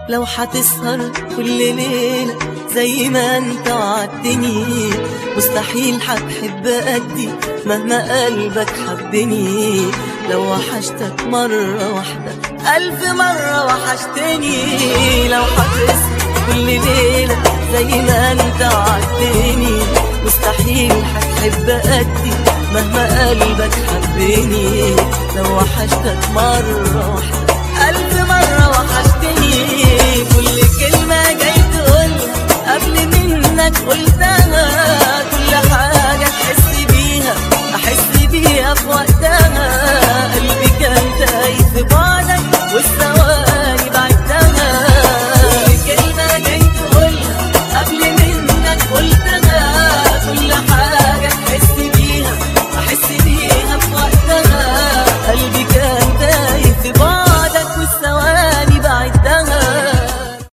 لو حتسهر كل ليلة زي ما انت وعدتني مستحيل حتحب قدي مهما قلبك حبني لو وحشتك مرة واحدة ألف مرة وحشتني لو حتسهر كل ليلة زي ما انت وعدتني مستحيل حتحب قدي مهما قلبك حبني لو وحشتك مرة واحدة